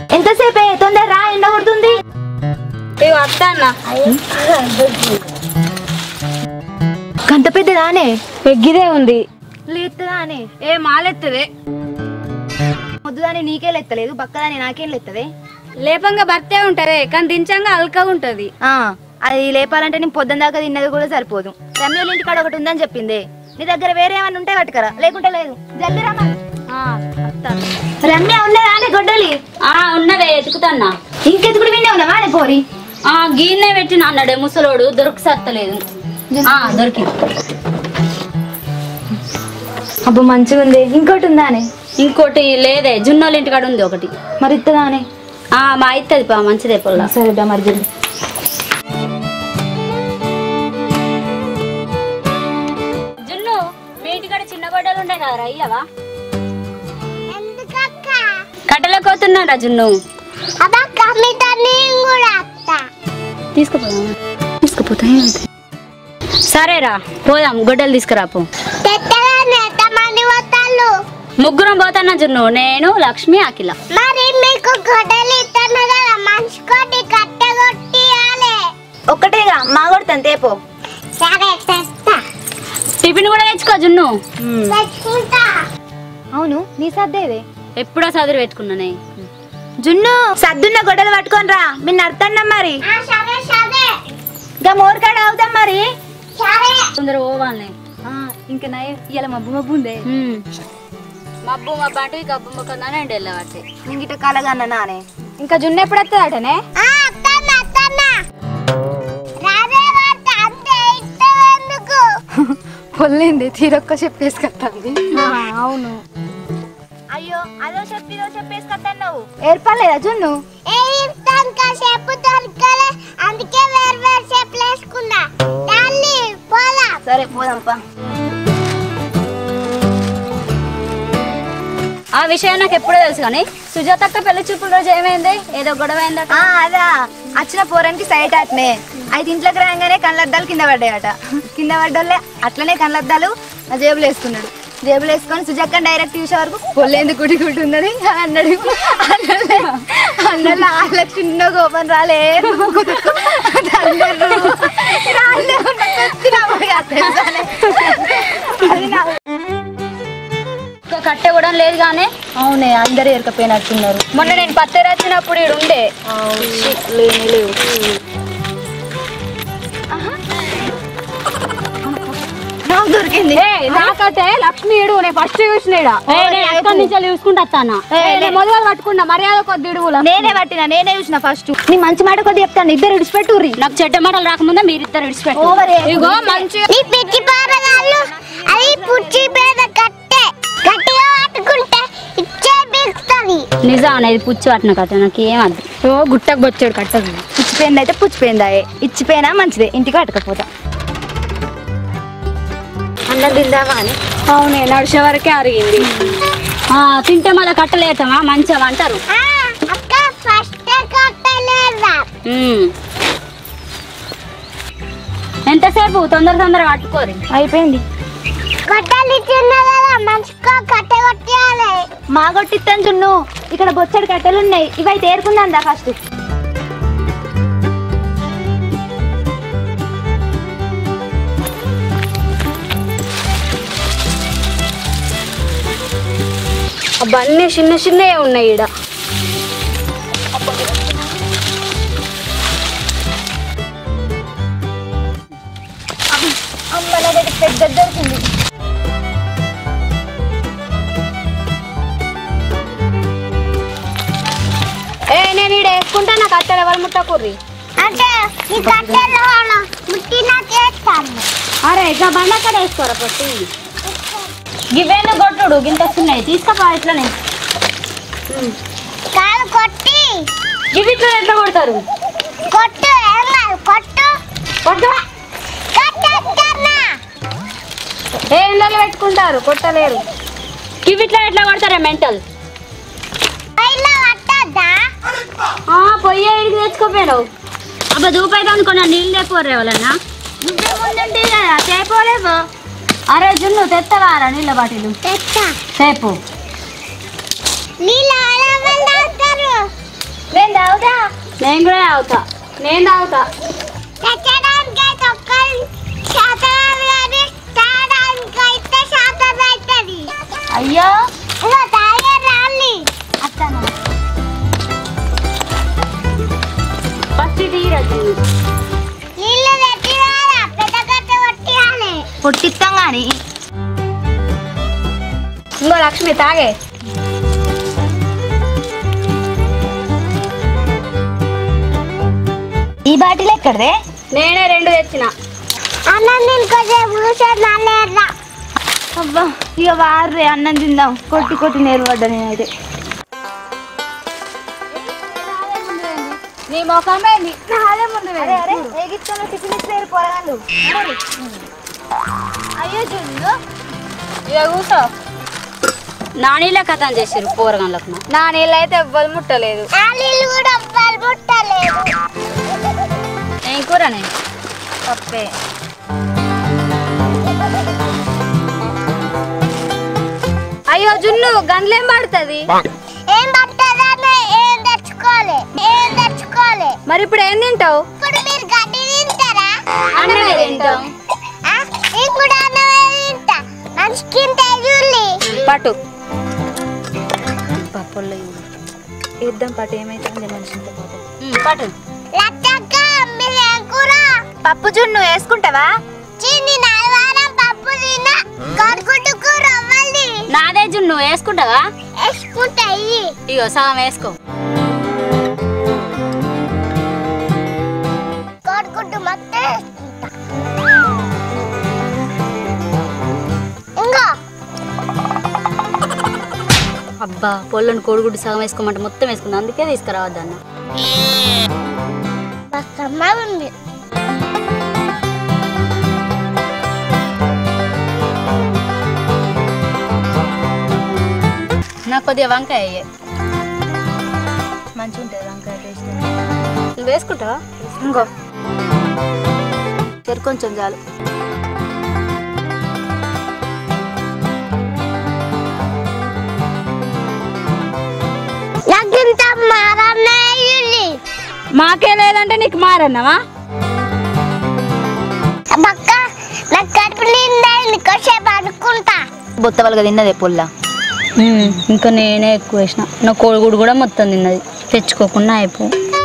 ఎంతసేపే తొందర రా ఎండ కొడుతుంది ఇగో అత్త అన్న గంత పెద్దదానే ఎగ్గిదే ఉంది లేత్తదానే ఏ మాలెత్తదే ముద్దుదాని నీకే లెత్తలేదు బక్కదాని నాకేం లెత్తదే లేపంగా భర్తే ఉంటదే కానీ దించంగా అల్కగా ఉంటది ఆ అది లేపాలంటే నేను పొద్దున దాకా తిన్నది కూడా సరిపోదు రమ్యోళ్ళ ఇంటికాడ ఒకటి ఉందని చెప్పింది నీ దగ్గర వేరే ఏమైనా ఉంటే పట్టుకరా లేకుంటే లేదు జల్దీ రమ్మా ఆ, అత్త రమ్య ఉన్నదా అని గొడ్డలి ఆ ఉన్నదే ఎతుకుతాన్నా ఇంకెత్తుకుడు వినే ఉన్నావా అని పోరి ఆ గీన్నే పెట్టిన అన్నాడే ముసలోడు దొరికి సత్తలేదు ఆ దొరికి అబ్బో మంచిగా ఉంది ఇంకోటి ఉందా అని ఇంకోటి లేదే జున్నోళ్ళ ఇంటికాడ ఉంది ఒకటి మరి ఇత్తదా అని ఆ మా ఇత్తది పా మంచిదే పొల్ల సరే దా మరి జల్దీ జున్ను మీ ఇంటికాడ చిన్న గొడ్డలు ఉండే కదా అయ్యవా కట్టెలకు పోతున్నారా జున్ను తీసుకుపోదాం తీసుకుపోతా సరేరా పోదాం గొడ్డలు తీసుకురాపో ముగ్గురం పోతాన్నా జున్ను నేను లక్ష్మి అఖిల మరి మీకు గొడ్డలు ఇస్తాను కదా మనిషికోటి కట్టగొట్టియాలి ఒక్కటేగా మా కొడతాను తేపో సరే తెస్తా టిఫిన్ కూడా తెచ్చుకో జున్ను తెచ్చుకుంటా అవును నీ సర్దేవే ఎప్పుడో చదివి పెట్టుకున్నానే జున్ను సద్దున్న గొడ్డలు పట్టుకొని రా మీ నడుతున్నాం మరి ఆ, సరే సరే ఇంకా మోరుకాడ అవుతాం మరి సరే తొందర పోవాలనే ఇంకా నయ ఇలా మబ్బు మబ్బు ఉందే మబ్బు మబ్బు అంటే గబ్బు మొక్కందానే అండి వెళ్ళబట్టే ఇంగిట కలగా నానే ఇంకా జున్ను ఎప్పుడు వస్తుందటనే ఆ, అత్తన్న అత్తన్న రాదే వార్త అంతే ఇష్టం ఎందుకు పొల్లింది తీరొక్క చెప్పేసుకొస్తాంది అవును అయ్యో అదో చెప్పి ఇదో చెప్పేసుకొస్తాను ఏర్పడలేదా జున్ను ఏ ఇస్తాను కాసేపు దొరకలే అందుకే వేరు వేరు చెప్పులు వేసుకున్నా దాన్ని పోలా సరే పోదాంపా ఆ విషయం నాకు ఎప్పుడో తెలుసు కానీ సుజాత అక్క పెళ్లి చూపుల రోజు ఏమైంది ఏదో గొడవ అయిందట ఆ, అదా వచ్చిన పోరానికి సైట్ అట్నే అయితే ఇంట్లోకి రాగానే కళ్ళద్దాలు కింద పడ్డాయట కింద పడ్డోళ్ళే అట్లనే కళ్ళద్దాలు ఆ జేబులు వేసుకున్నాడు జేబులు వేసుకొని సుజక్క డైరెక్ట్ చూసే వరకు పొల్లేంది గుడి గుడి ఉన్నది అన్నాడు అన్నలో వాళ్ళకి చిన్న కోపం రాలే అందరూ రాలే ఉన్న కొద్ది నవ్వుడు కాదు తెలుసానే. అది నా- ఇంకా కట్టె కూడా లేదు కానీ అవునే అందరూ ఎరకపోయినట్టున్నారు మొన్న నేను పత్తేరు వచ్చినప్పుడు ఈడు ఉండే లేని లేవు నాకు దొరికింది నాకైతే లక్ష్మి ఈడు నేను ఫస్ట్ చూసినాడా అక్కడి నుంచి చూసుకుంటా వస్తానా మొదలు పట్టుకున్నా మర్యాద కొద్ది ఇడుగుల నేనే పట్టిన నేనే చూసిన ఫస్ట్ నీ మంచి మాట కొద్ది చెప్తాను ఇద్దరు విడిచిపెట్టుర్రి నాకు చెడ్డ మాటలు రాకముందే మీరిద్దరు విడిచిపెట్టు ఓవర్ ఇగో మంచి నీ పిచ్చి పారగాళ్ళు అది పుచ్చి పేద కట్టే గట్టిగా పట్టుకుంటే ఇచ్చే బిగుతుంది నిజం అనేది పుచ్చి పట్టిన కథ నాకు ఏం అద్దు ఓ గుట్టకు బొచ్చాడు కట్టదు పుచ్చిపోయింది అయితే పుచ్చిపోయిందా ఇచ్చిపోయినా మంచిదే ఇంటికి పట్టకపోతా అన్నం తిందామా అని అవునే నడిచే వరకే అరిగింది తింటే మళ్ళీ కట్టలేతామా మంచిగా అంటారు ఆ, అక్క ఫస్ట్ కట్టలేదా ఉమ్. ఎంతసేపు తొందర తొందర కట్టుకోరు అయిపోయింది గొడ్డలు ఇచ్చిన కదా మనిషికో కట్టె కొట్టేయాలి మా కొట్టిస్తాను చున్ను ఇక్కడ బొచ్చడి కట్టెలు ఉన్నాయి ఇవైతే ఏరుకుందా ఫస్ట్ అవన్నీ చిన్న చిన్నవి ఉన్నాయి ఈడ పెద్ద దొరికింది ఏ నేను ఈడ వేసుకుంటా నాకు అత్తలు ఎవరు ముట్టకూర్రి అంటే ఈ కట్టెలు ముట్టినా చేస్తాను అరే ఇక బండ అక్కడ వేసుకోరా పట్టి గివేను కొట్టుడు గింత వస్తున్నాయి తీసుకపో ఇట్లనే కాలు కొట్టి ఇవి ఇట్లా ఎట్లా కొడతారు కొట్టు ఏం కాదు కొట్టు కొట్టు కట్టేస్తానా ఏ ఇళ్ళలో పెట్టుకుంటారు కొట్టలేరు ఇవి ఇట్లా ఎట్లా కొడతారా మెంటల్ పైన పట్టద్దా ఆ పొయ్యి ఇడికి తెచ్చుకోపోయావు అబ్బా దూపైతే అనుకున్నా నీళ్ళు లేకపోరే వాళ్ళన్నా ఇంటి ముందుంటే కదా చేయపోలేవు అరే జున్ను తెత్తవారా నీళ్ళ బాటిలు తెస్తా సేపు నీళ్ళు ఆడవాళ్ళు తాగుతారు నేను తాగుతా నేను కూడా తాగుతా నేను తాగుతా తెచ్చడానికైతే ఒక్కరు శాతం కానీ తాగడానికైతే శాతం అవుతుంది అయ్యో ఇగో తాగే రాలి అత్తను ఫస్ట్ తీరచ్చు నీళ్ళు పెట్టిరారా పెద్ద కట్ట పట్టియాలి పొట్టిస్తాం కానీ ఇంకో లక్ష్మి తాగే ఈ బాటిల్ ఎక్కడదే నేనే రెండు తెచ్చిన అన్నం నేను కొంచెం కూర్చొని నల్లేరా అబ్బా ఇక వారే అన్నం తిందాం కొట్టి కొట్టి నేర్పడ్డా నేనైతే నీ మొఖమే నాదే ముందు అరే అరే ఏగిస్తాను టిఫిన్ ఇస్తారు పోరగాళ్ళు అయ్యో జున్ను ఇక కూర్చో నానీలే కథం చేసారు పోరగాళ్ళకు నా నీళ్ళు అయితే ఎవ్వరు ముట్టలేదు ఆ నీళ్ళు కూడా అవ్వాలి ముట్టలేదు ఏం కూరనే పప్పే అయ్యో జున్ను గండ్లేం పడుతుంది ఏం పట్టదని ఏం తెచ్చుకోలే ఏం తెచ్చుకోలే మరి ఇప్పుడు ఏం తింటావు ఇప్పుడు మీరు గడ్డి తింటారా అన్నమే తింటాం ఆ? నేను కూడా అన్నమే తింటా మనిషికి తెజుల్లి పట్టు పప్పుల్లో ఇద్దాం పట్టు ఏమైతుంది మనిషితో పట్టు లచ్చక్క మీరు ఏం కూర పప్పు జున్ను వేసుకుంటావా చిన్ని నలవారం పప్పు తిన్నా కొడుకుంటుకు రవ్వల్ది నాదే జున్ను వేసుకుంటావా వేసుకుంటాయి ఇగో సగం వేసుకో కొడుకుంటూ మొత్తం వేసుకుంటా ఇంకో అబ్బా పొల్లని కోడిగుడ్డు సగం వేసుకోమంటే మొత్తం వేసుకుంది అందుకే తీసుకురావద్దన్న బస్తమ్మ ఉంది నాకు కొద్దిగా వంకాయ అయ్యే మంచిగా ఉంటుంది వంకాయ టేస్ట్ నువ్వు వేసుకుంటావా ఇంకో సరే కొంచెం చాలు నాకు ఇంత మారన్నాయి మాకే లేదంటే నీకు మారన్నావా బక్క నాకు కడుపు నిండా ఇంకోసేపు అనుకుంటా బొత్త వాళ్ళగా తిన్నదే పొల్ల ఇంకా నేనే ఎక్కువ వేసిన నా కోడిగుడు కూడా మొత్తం తిన్నది తెచ్చుకోకుండా అయిపో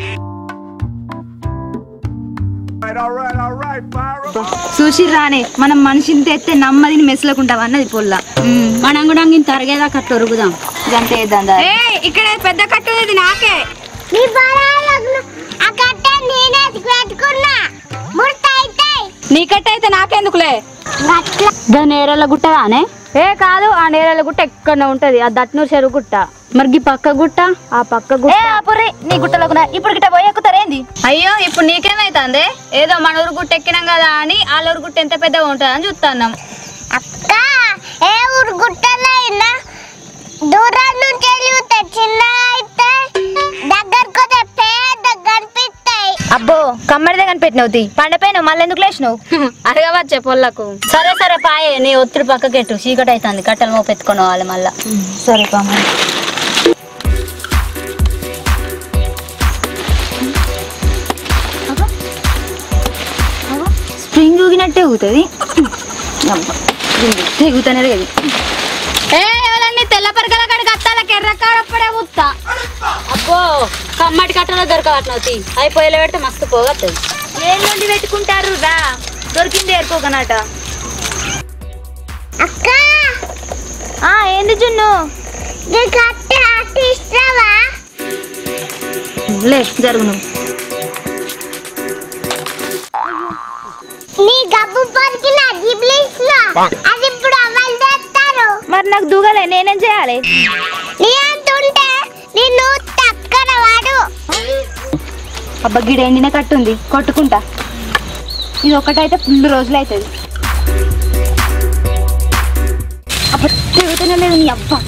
చూసి రానే మనం మనిషిని తెస్తే నమ్మదిని మెసలకుంటాం అన్నది పొల్ల మనం కూడా ఇంత తరిగేదాకా అట్లా ఉరుగుదాం గంటే వేద్దాం దా. ఇక్కడ పెద్ద కట్టేది నాకే నీ పొలాలకు ఆ కట్ట నేనే పెట్టుకున్నా ముడత అవుతాయి నీకట్టే అయితే నాకెందుకులే అట్లా దాని నేరల గుట్టగానే ఏ కాదు ఆ నేరల గుట్ట ఎక్కడ ఉంటది ఆ దట్నూరు చెరువు గుట్ట మరి ఈ పక్క గుట్ట ఆ పక్క ఏ గుట్ట ఆపుర్రి నీ గుట్టలోకి నా- ఇప్పుడు గిట్ట పోయి ఎక్కుతారేంది అయ్యో ఇప్పుడు నీకేమైతుంది ఏదో మన ఊరు గుట్ట ఎక్కినాం కదా అని వాళ్ళ ఊరు గుట్ట ఎంత పెద్దగా ఉంటుందని చూస్తున్నాం అక్క ఏ ఊరు గుట్టలైనా దూరం నుంచి వెళ్తే చిన్న అయితే దగ్గరకు వస్తే పెద్ద కనిపిస్తాయి అబ్బో కమ్మడిదే కనిపెట్టినవు తీ పండపైన మళ్ళీ ఎందుకు లేచినావు అడగవచ్చే పొల్లకు సరే సరే పాయే నీ ఒత్తిడి పక్కకెట్టు చీకటి అవుతుంది కట్టెలు మోపెత్తుకొని పోవాలి మళ్ళా సరే పామ స్ప్రింగ్ ఊగినట్టే ఊగుతుంది తెగుతానే కదా ఏ ఎవరన్నీ తెల్ల పరికల కాడికి అత్తాలకి ఎర్ర కాడప్పుడే ఉత్తా అబ్బో కమ్మటి కట్టలో దొరకవట్నవుతి అయిపోయేలా పెడితే మస్తు పోగత్తది ఏం నుండి పెట్టుకుంటారు రా దొరికింది ఏరుకోకనాట అక్క ఆ ఏంది జున్ను నీ కట్ట అట్టి ఇస్తావా లే జరుగు నువ్వు నీ గబ్బు పొరికిన జిబ్లీస్లో అది ఇప్పుడు అమలు చేస్తారు మరి నాకు దూగలే నేనేం చేయాలి నీ అంటుంటే నిన్ను తక్కన వాడు అబ్బా గిడ ఎండిన కట్టుంది కొట్టుకుంటా ఇది ఒకటైతే ఫుల్ రోజులు అవుతుంది అబ్బా తెగుతూనే లేదు నీ అబ్బా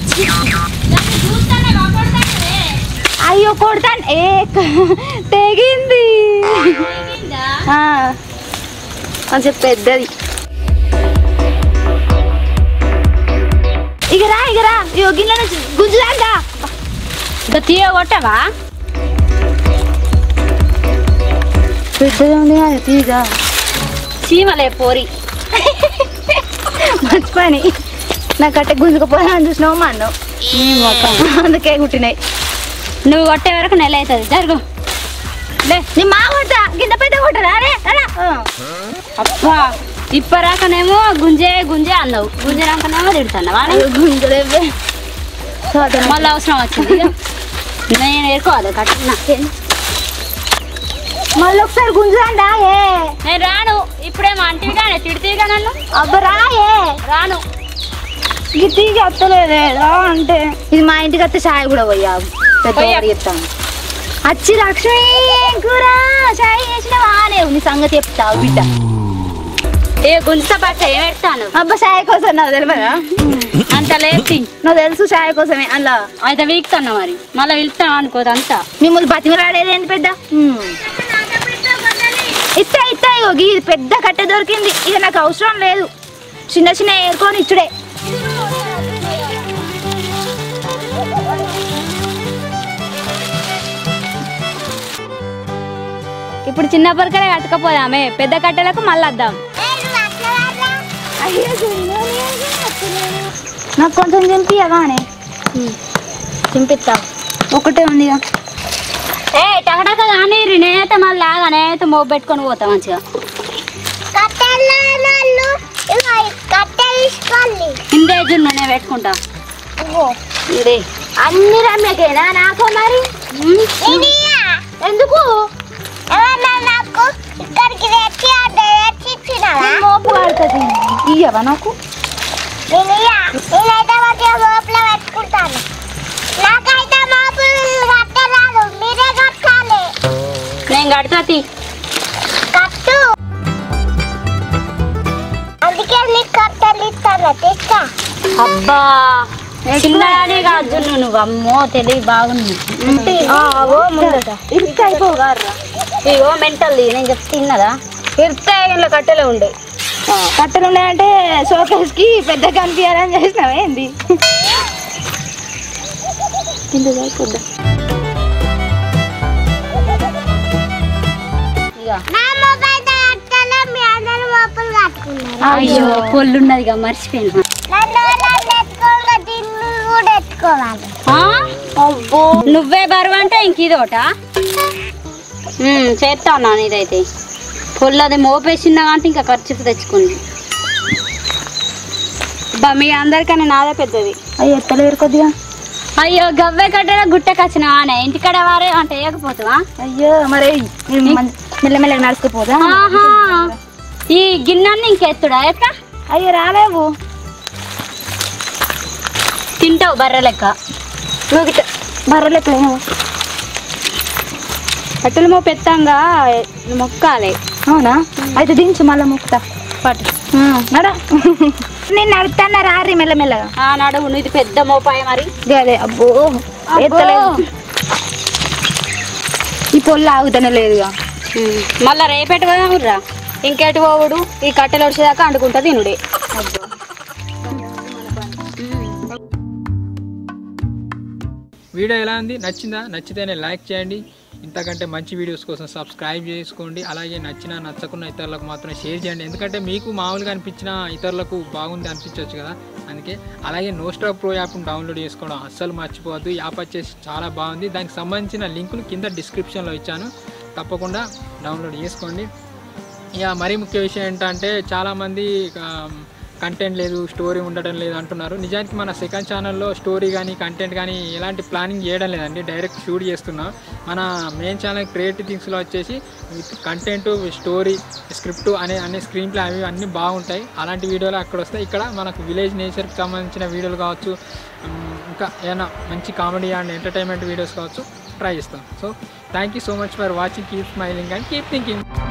అయ్యో కొడతాను ఏ క- తెగింది ఆ, కొంచెం పెద్దది ఇక రా ఇక రా ఇగో గిన్నె నుంచి గుంజుదాకా ఇంకా తీయ కొట్టవా పెద్దగా ఉంది కదా తీగ చీమలే పోరి మంచి పని నా కట్టె గుంజుకపోయినా చూసినావు మా అన్నావు అందుకే కుట్టినాయి నువ్వు కొట్టే వరకు నెల అవుతుంది జరుగు లే నీ మా కొడతా గింత పెద్ద కొట్టరా అరే అలా అబ్బా ఇప్పరాకనేమో గుంజే గుంజే అన్నావు గుంజే రాకనేమో తిడుతున్నావా గుంజలేవే మళ్ళీ అవసరం వచ్చింది ఇక. నేను ఏరుకోవాలి కట్టు నాకేం మళ్ళీ ఒకసారి గుంజురండా ఏ నేను రాను ఇప్పుడేమో అంటివిగానే తిడితేగా నన్ను అబ్బ రాయే రాను గిట్టికి వస్తలేదే రా అంటే ఇది మా ఇంటికి వస్తే చాయ్ కూడా పోయా పోయ్యా. చెప్తాను అచ్చి లక్ష్మి ఏం కూర చాయ్ చేసినవా లేవు నీ సంగతి చెప్తావు బిడ్డ ఏ గుంజ పట్ట ఏం పెడతాను అబ్బా చాయ్ కోసం నాకు తెలియదా అంత లేపి నాకు తెలుసు చాయ్ కోసమే అలా అయితే వీక్తున్నా మరి మళ్ళీ వెళ్తాను అనుకోదు అంతా మిమ్మల్ని బతిమలాడేది ఏంటి పెద్ద ఇస్తా ఇస్తా ఇగో గీ ఇది పెద్ద కట్టె దొరికింది ఇక నాకు అవసరం లేదు చిన్న చిన్న ఏరుకొని ఇచ్చుడే ఇప్పుడు చిన్న పొరకలే కట్టుకపోదామే పెద్ద కట్టెలకు మళ్ళీ వద్దాం నాకు కొంచెం చింపి అవానే చింపిస్తా ఒకటే ఉంది ఇక. ఏ టకటక కానీ నేనైతే మళ్ళీ లాగా నేనైతే మోపు పెట్టుకొని పోతా మంచిగా కట్టెలు ఇగో ఈ కట్టె తీసుకోండి హిందే జున్ను నేను పెట్టుకుంటా ఇగో ఇదే అన్ని రమ్యకేనా నాకు మరి ఇదియా ఎందుకు ఏమన్నా నాకు ఇక్కడికి తెచ్చి అడ్డ తెచ్చి ఇచ్చినావా నేను మోపు కడుతుంది ఇయ్యవా నాకు నేనియా నేనైతే మంచిగా మోపులో పెట్టుకుంటాను నాకైతే మోపులు కట్టరాదు మీరే కట్టాలి నేను కడతా తీ కట్టు అందుకే నీకు కట్టెలు ఇస్తాను తెచ్చా అబ్బా చిన్నదానే కాదు జున్ను నువ్వు అమ్మో తెలివి బాగుంది ఓ ముందట ఇరుత్తే అయిపోగారా ఇగో మెంటల్ నేను చెప్తే తిన్నదా ఇరుత్తే ఇంట్లో కట్టెలు ఉండే కట్టెలు ఉన్నాయంటే షోకేస్ కి పెద్ద కనిపించాలని చేసినావా ఏంది ఇక నా మొబైల్ కట్టాలి మీ అందరు మోపులు కట్టుకున్నారు అయ్యో పొల్లున్నదిగా మర్చిపోయినా నన్ను నన్ను ఎత్తుకోగా దీన్ని కూడా ఎత్తుకోవాలి అబ్బో నువ్వే బరువు అంటే ఇంక ఇదోట చేస్తా ఉన్నాను ఇదైతే పొల్లది మోపేసిందా అంటే ఇంకా ఖర్చు తెచ్చుకుంది బా మీ అందరికన్నా నాదే పెద్దది అయ్యో ఎత్తలేరు కొద్దిగా అయ్యో గవ్వే కట్టెల గుట్టకొచ్చిన వానే ఇంటికాడ వారే అంటే వేయకపోతావా అయ్యో మరి నేను మన్- మెల్లమెల్లగా నడుచుకుపోదా ఆహా ఈ గిన్నెన్ని ఇంకెత్తుడా ఎట్లా అయ్యో రాలేవు తింటావు బర్రె లెక్క నువ్వు గిట్ట బర్రెలెక్కలేవు కట్టెలు మోపెత్తంగా మొక్కాలి అవునా అయితే దించు మళ్ళీ ముక్తా పట్టు నడ నేను నడుతాను రారి మెల్లమెల్లగా ఆ నడువు నువ్వు ఇది పెద్ద మోపాయి మరి అదే అబ్బో ఎత్తలేదు ఈ పొల్లు ఆగుతనే లేదుగా ఉమ్. మళ్ళా రేపెట్టు పోదామురా ఇంకెటు పోవుడు ఈ కట్టెలు వచ్చేదాకా అండుకుంటా తినుడే వీడియో ఎలా ఉంది నచ్చిందా నచ్చితేనే లైక్ చేయండి ఇంతకంటే మంచి వీడియోస్ కోసం సబ్స్క్రైబ్ చేసుకోండి అలాగే నచ్చిన నచ్చకున్న ఇతరులకు మాత్రం షేర్ చేయండి ఎందుకంటే మీకు మామూలుగా అనిపించిన ఇతరులకు బాగుంది అనిపించవచ్చు కదా అందుకే అలాగే నోస్ట్రా ప్రో యాప్ను డౌన్లోడ్ చేసుకోవడం అస్సలు మర్చిపోవద్దు యాప్ వచ్చేసి చాలా బాగుంది దానికి సంబంధించిన లింకులు కింద డిస్క్రిప్షన్లో ఇచ్చాను తప్పకుండా డౌన్లోడ్ చేసుకోండి ఇక మరీ ముఖ్య విషయం ఏంటంటే చాలామంది కంటెంట్ లేదు స్టోరీ ఉండటం లేదు అంటున్నారు నిజానికి మన సెకండ్ ఛానల్లో స్టోరీ కానీ కంటెంట్ కానీ ఎలాంటి ప్లానింగ్ చేయడం లేదండి డైరెక్ట్ షూట్ చేస్తున్నాం మన మెయిన్ ఛానల్ క్రియేటివ్ థింగ్స్లో వచ్చేసి విత్ కంటెంట్ స్టోరీ స్క్రిప్ట్ అనే అన్ని స్క్రీన్ ప్లే అవి అన్నీ బాగుంటాయి అలాంటి వీడియోలు అక్కడ వస్తాయి ఇక్కడ మనకు విలేజ్ నేచర్కి సంబంధించిన వీడియోలు కావచ్చు ఉమ్, ఇంకా ఏమైనా మంచి కామెడీ అండ్ ఎంటర్టైన్మెంట్ వీడియోస్ కావచ్చు ట్రై చేస్తాం so thank you so much for watching keep smiling and keep thinking